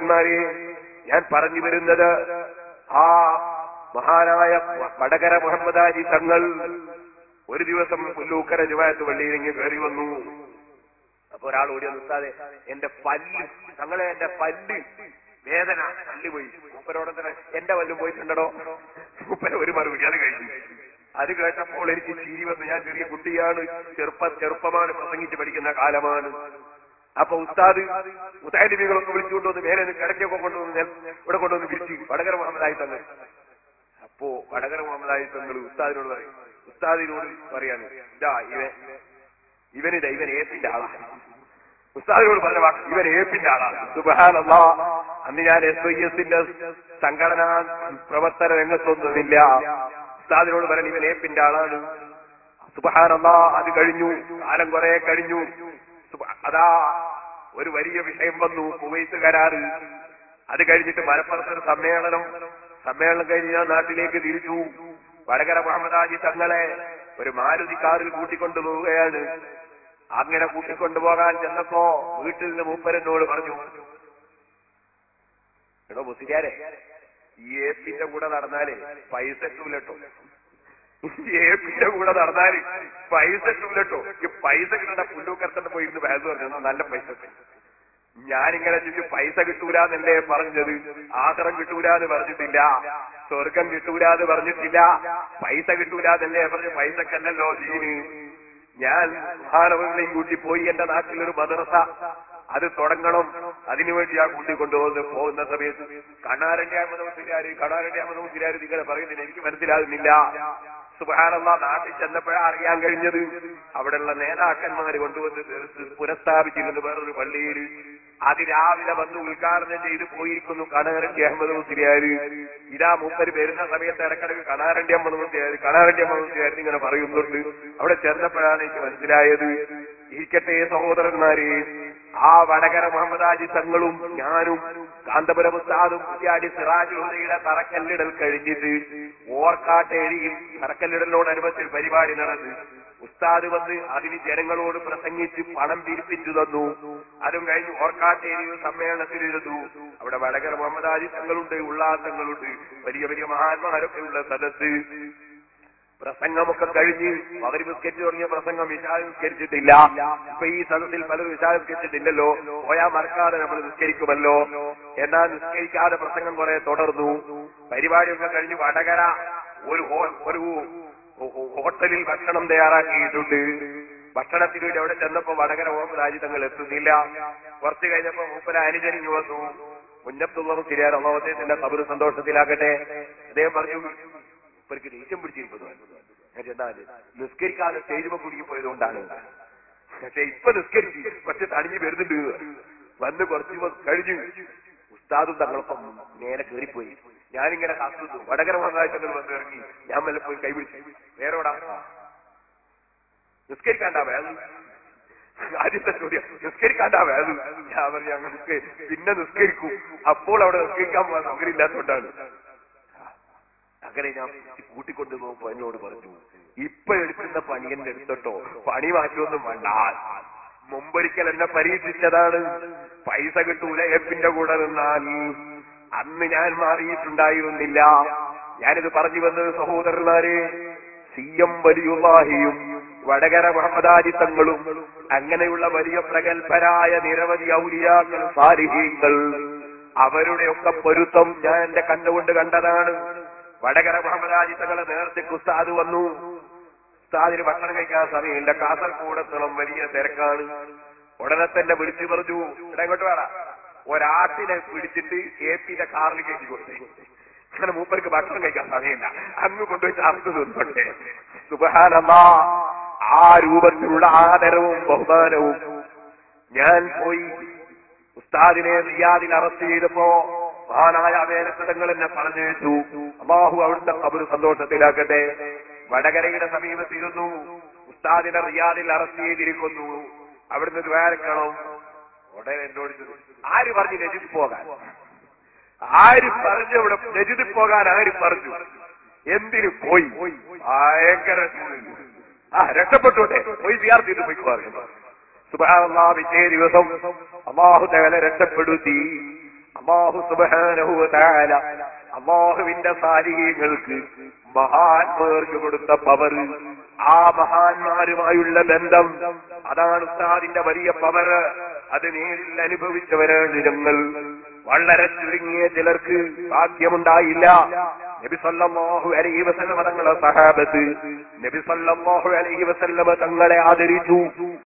സഹോദരന്മാരെ ഞാൻ പറഞ്ഞു വരുന്നത് ആ മഹാനായ വടകര മുഹമ്മദ് അലി തങ്ങൾ ഒരു ദിവസം പുല്ലൂക്കര ജുവായത്ത് പള്ളിയിലേക്ക് കയറി വന്നു അപ്പൊ ഒരാൾ ഓടി നിർത്താതെ എന്റെ പല്ല് തങ്ങളെ എന്റെ പല്ല് വേദന പല്ല് പോയി മൂപ്പരോടെ തന്നെ എന്റെ പല്ലും പോയിട്ടുണ്ടോ മൂപ്പര ഒരു മറുപടി അത് കഴിഞ്ഞു അത് കേട്ടപ്പോൾ എനിക്ക് ചിരി വന്നു ഞാൻ ചെറിയ കുട്ടിയാണ് ചെറുപ്പ ചെറുപ്പമാണ് പ്രസംഗിച്ച് പഠിക്കുന്ന കാലമാണ് അപ്പൊ ഉസ്താദ് മുത്താലിമികളൊക്കെ വിളിച്ചുകൊണ്ട് വന്ന് മേലെ നിന്ന് കിടക്കൊക്കെ കൊണ്ടുവന്ന് നെൽ- ഇവിടെ കൊണ്ടുവന്ന് വിരിച്ച് വടകര മുഹമ്മദായി തങ്ങൾ അപ്പോ വടകര മുഹമ്മദായി തങ്ങൾ ഉസ്താദിനോട് പറയും ഉസ്താദിനോട് പറയാണ് ഇതാ ഇവൻ ഇവനിതാ ഇവൻ ഏപ്പിന്റെ ആളാണ് ഉസ്താദിനോട് പറഞ്ഞ വാക്ക് ഇവൻ ഏപ്പിന്റെ ആളാണ് സുബഹാനല്ലാ അന്ന് ഞാൻ എസ് ഐ എസിന്റെ സംഘടനാ പ്രവർത്തന രംഗത്തൊന്നുമില്ല ഉസ്താദിനോട് പറയാൻ ഇവൻ ഏപ്പിന്റെ ആളാണ് സുബഹാനല്ലാ അത് കഴിഞ്ഞു കാലം കുറെ കഴിഞ്ഞു സുബ- അതാ ഒരു വലിയ വിഷയം വന്നു കുവൈത്ത് കരാറ് അത് കഴിഞ്ഞിട്ട് മലപ്പുറത്തൊരു സമ്മേളനം സമ്മേളനം കഴിഞ്ഞ് ഞാൻ നാട്ടിലേക്ക് തിരിച്ചു വടകര മുഹമ്മദാജി തങ്ങളെ ഒരു മാരുതി കാറിൽ കൂട്ടിക്കൊണ്ടുപോവുകയാണ് അങ്ങനെ കൂട്ടിക്കൊണ്ടുപോകാൻ ചെന്നപ്പോ വീട്ടിൽ നിന്ന് മൂപ്പരനോട് പറഞ്ഞു എടോ മുസ്ലിയാരെ ഈ ഏപ്പിന്റെ കൂടെ നടന്നാലേ പൈസ എത്തൂലട്ടോ ഈ ഏപ്പിന്റെ കൂടെ നടന്നാല് പൈസ എത്തൂലട്ടോ ഈ പൈസ കിട്ടേണ്ട പുല്ലൂക്കരത്തന്നെ പോയി ഇരുന്ന് ബാഗ് പറഞ്ഞു "എന്നാ നല്ല പൈസ കിട്ടും." ഞാനിങ്ങനെ ചോദിച്ചു പൈസ കിട്ടൂലെന്നല്ലേ പറഞ്ഞത് ആദരം കിട്ടൂലെന്ന് പറഞ്ഞിട്ടില്ല സ്വർഗം കിട്ടൂലെന്ന് പറഞ്ഞിട്ടില്ല പൈസ കിട്ടൂലെന്നല്ലേ പറഞ്ഞു പൈസക്കല്ലല്ലോ ജീന് ഞാൻ മഹാനവങ്ങളെയും കൂട്ടി പോയി എന്റെ നാട്ടിലൊരു മദ്രസ അത് തുടങ്ങണം അതിനുവേണ്ടി ഞാൻ കൂട്ടിക്കൊണ്ടുപോകുന്ന പോകുന്ന സമയത്ത് കണ്ണാരന്റെ അഹമ്മദ് കണ്ണാരന്റെ അഹമ്മദ് നിങ്ങളെ പറയുന്നില്ല എനിക്ക് മനസ്സിലാകുന്നില്ല സുബാനുള്ള നാട്ടിൽ ചെന്നപ്പോഴാ അറിയാൻ കഴിഞ്ഞത് അവിടെയുള്ള നേതാക്കന്മാര് കൊണ്ടുവന്ന് തീർത്ത് പുനഃസ്ഥാപിച്ചിരുന്നു വേറൊരു പള്ളിയിൽ അതിരാവിലെ വന്ന് ഉദ്ഘാടനം ചെയ്ത് പോയിരിക്കുന്നു കണാരന്റെ അഹമ്മദ് മുസ്ലിയാര് ഇതാ മൂപ്പര് വരുന്ന സമയത്ത് ഇടക്കിടക്ക് കണാരന്റെ അഹമ്മദ് മുസ്ലിയാര് കണാരന്റെ അഹമ്മദ് മുസ്ലിയാര് ഇങ്ങനെ പറയുന്നുണ്ട് അവിടെ ചെന്നപ്പോഴാണ് എനിക്ക് മനസ്സിലായത് ഇരിക്കട്ടെ സഹോദരന്മാരെ ആ വടകര മുഹമ്മദ് ആജി തങ്ങളും ഞാനും കാന്തപുരം ഉസ്താദും കുറ്റിയാടി സിറാജ് ഹുദയുടെ തറക്കല്ലിടൽ കഴിഞ്ഞിട്ട് ഓർക്കാട്ടേരിയിൽ തറക്കല്ലിടലിനോടനുബന്ധിച്ച് ഒരു പരിപാടി നടന്ന് ഉസ്താദ് വന്ന് അതിന് ജനങ്ങളോട് പ്രസംഗിച്ച് പണം പിരിപ്പിച്ചു തന്നു അതും കഴിഞ്ഞ് ഓർക്കാട്ടേരിയിൽ സമ്മേളനത്തിലിരുന്നു അവിടെ വടകര മുഹമ്മദ് ആജി തങ്ങളുണ്ട് ഉള്ളാസങ്ങളുണ്ട് വലിയ വലിയ മഹാന്മാരൊക്കെ ഉള്ള സദസ് പ്രസംഗമൊക്കെ കഴിഞ്ഞ് അവർ നിസ്കരിച്ചു തുടങ്ങിയ പ്രസംഗം വിശാൽ നിസ്കരിച്ചിട്ടില്ല ഇപ്പൊ ഈ സദസ്സിൽ പലരും വിശാൽ നിസ്കരിച്ചിട്ടില്ലല്ലോ പോയാ മറക്കാതെ നമ്മൾ നിസ്കരിക്കുമല്ലോ എന്നാൽ നിസ്കരിക്കാതെ പ്രസംഗം കുറെ തുടർന്നു പരിപാടിയൊക്കെ കഴിഞ്ഞ് വടകര ഒരു ഹോ- ഒരു ഹോ- ഹോട്ടലിൽ ഭക്ഷണം തയ്യാറാക്കിയിട്ടുണ്ട് ഭക്ഷണത്തിന് വേണ്ടി അവിടെ ചെന്നപ്പോ വടകര മുഹമ്മദ് രാജ്യത്തങ്ങൾ എത്തുന്നില്ല കുറച്ച് കഴിഞ്ഞപ്പോ മൂപ്പര അനുജനിഞ്ഞു വന്നു മുന്നത്തുള്ളവർ ശരിയാർ അദ്ദേഹത്തിന്റെ കബറ് സന്തോഷത്തിലാക്കട്ടെ അദ്ദേഹം പറഞ്ഞു ഇവർക്ക് ദേഷ്യം പിടിച്ചിരിക്കുന്നു എന്നാല് നിസ്കരിക്കാതെ സ്റ്റേജ് കുടുങ്ങി പോയതുകൊണ്ടാണ് പക്ഷെ ഇപ്പൊ നിസ്കരിച്ച് പക്ഷെ തണിഞ്ഞ് വരുന്നുണ്ട് വന്ന് കുറച്ച് ദിവസം കഴിഞ്ഞു ഉസ്താദും തങ്ങളൊപ്പം നേരെ കയറിപ്പോയി ഞാനിങ്ങനെ കാത്തുന്നു വടകര മഹാരാജങ്ങൾ വന്ന് ഇറങ്ങി ഞാൻ മെല്ലെ പോയി കൈപിടിച്ചു വേറെവിടാ നിസ്കരിക്കാണ്ടാ വേണം ആദ്യത്തെ ചോദ്യം നിസ്കരിക്കാണ്ടാ വേണം ഞാൻ പറഞ്ഞു ഞങ്ങൾക്ക് പിന്നെ നിസ്കരിക്കും അപ്പോൾ അവിടെ നിസ്കരിക്കാൻ പോകാൻ സൗകര്യം ഇല്ലാത്തതുകൊണ്ടാണ് അങ്ങനെ ഞാൻ കൂട്ടിക്കൊണ്ടു പോകുമ്പോ എന്നോട് പറഞ്ഞു ഇപ്പൊ എടുക്കുന്ന പണി എന്നെ എടുത്തിട്ടോ പണി മാറ്റൊന്നും വേണ്ട മുമ്പൊരിക്കൽ എന്നെ പരീക്ഷിച്ചതാണ് പൈസ കിട്ടൂല എപ്പിന്റെ കൂടെ നിന്നാൽ അന്ന് ഞാൻ മാറിയിട്ടുണ്ടായിരുന്നില്ല ഞാനിത് പറഞ്ഞു വന്നത് സഹോദരന്മാരെ സി എം വലിയുള്ളാഹിയും വടകര മുഹമ്മദാജി തങ്ങളും അങ്ങനെയുള്ള വലിയ പ്രഗത്ഭരായ നിരവധി ഔലിയാക്കൾ സാരിഹീങ്ങൾ അവരുടെയൊക്കെ പൊരുത്തം ഞാൻ എന്റെ കണ്ണുകൊണ്ട് കണ്ടതാണ് വടകര മുഹമ്മദാജി തങ്ങളെ നേരത്തെ ഉസ്താദ് വന്നു ഉസ്താദിന് ഭക്ഷണം കഴിക്കാൻ സമയമില്ല കാസർഗോഡത്തോളം വലിയ തിരക്കാണ് ഉടനെ തന്നെ വിളിച്ചു പറഞ്ഞു ഇവിടെ ഇങ്ങോട്ട് വേണ ഒരാട്ടിനെ പിടിച്ചിട്ട് എ പിന്റെ കാറിൽ കയറ്റി കൊടുത്തേ അങ്ങനെ മൂപ്പർക്ക് ഭക്ഷണം കഴിക്കാൻ സമയമില്ല അങ്ങ് കൊണ്ടുപോയി ചാർത്ത് നിന്നോട്ടെ സുബഹാനല്ലാ ആ രൂപത്തിലുള്ള ആദരവും ബഹുമാനവും ഞാൻ പോയി ഉസ്താദിനെ റിയാദിൽ അറസ്റ്റ് ചെയ്തപ്പോ മഹാനായ വേലത്തടങ്ങൾ എന്നെ പറഞ്ഞു വെച്ചു അള്ളാഹു അവിടുത്തെ കബറ് സന്തോഷത്തിലാക്കട്ടെ വടകരയുടെ സമീപത്തിരുന്നു ഉസ്താദിനെ റിയാദിൽ അറസ്റ്റ് ചെയ്തിരിക്കുന്നു അവിടുന്ന് ദ്വാരക്കണം ഉടനെ എന്നോട് ചോദിച്ചു, ആര് പറഞ്ഞു രജിത് പോകാൻ ആര് പറഞ്ഞു ഇവിടെ രജിത് പോകാൻ ആര് പറഞ്ഞു എന്തിനു പോയി ഭയങ്കര ആ രക്ഷപ്പെട്ടോട്ടെ പോയി വിയാർത്തിട്ട് പോയി പറഞ്ഞു സുബാന പിറ്റേ ദിവസം അള്ളാഹു തകലെ രക്ഷപ്പെടുത്തി അള്ളാഹു സുബ്ഹാനഹു വ തആല അള്ളാഹുവിന്റെ സാരികങ്ങൾക്ക് മഹാന്മാർക്ക് കൊടുത്ത പവർ ആ മഹാന്മാരുമായുള്ള ബന്ധം അതാണ് ഉസ്താദിന്റെ വലിയ പവർ അത് നേരിൽ അനുഭവിച്ചവരാണ് ഞങ്ങൾ വളരെ ചുരുങ്ങിയ ചിലർക്ക് ഭാഗ്യമുണ്ടായില്ല നബി സല്ലല്ലാഹു അലൈഹി വസല്ലമ തങ്ങളെ സഹാബത്ത് നബി സല്ലല്ലാഹു അലൈഹി വസല്ലമ തങ്ങളെ ആദരിച്ചു